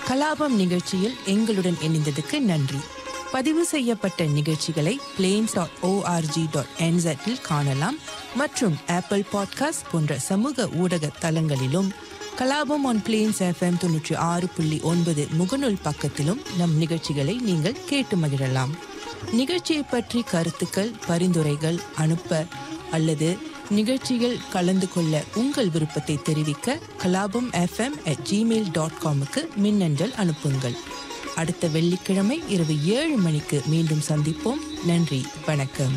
கலாபம் நிகழ்ச்சியில் எங்களுடன் இணைந்ததுக்கு நன்றி பதிவு செய்யப்பட்ட நிகழ்ச்சிகளை பிளேன்ஸ் டாட் ஓஆர்ஜி டாட் என்செட்டில் காணலாம் மற்றும் ஆப்பிள் பாட்காஸ்ட் போன்ற சமூக ஊடக தளங்களிலும் கலாபம் ஆன் பிளேன்ஸ் எஃப்எம் தொன்னூற்றி ஆறு புள்ளி ஒன்பது முகநூல் பக்கத்திலும் நம் நிகழ்ச்சிகளை நீங்கள் கேட்டு மகிழலாம் நிகழ்ச்சியை பற்றி கருத்துக்கள் பரிந்துரைகள் அனுப்ப அல்லது நிகழ்ச்சியில் கலந்து கொள்ள உங்கள் விருப்பத்தை தெரிவிக்க Kalabam FM at gmail dot காமுக்கு மின்னஞ்சல் அனுப்புங்கள் அடுத்த வெள்ளிக்கிழமை இரவு ஏழு மணிக்கு மீண்டும் சந்திப்போம் நன்றி வணக்கம்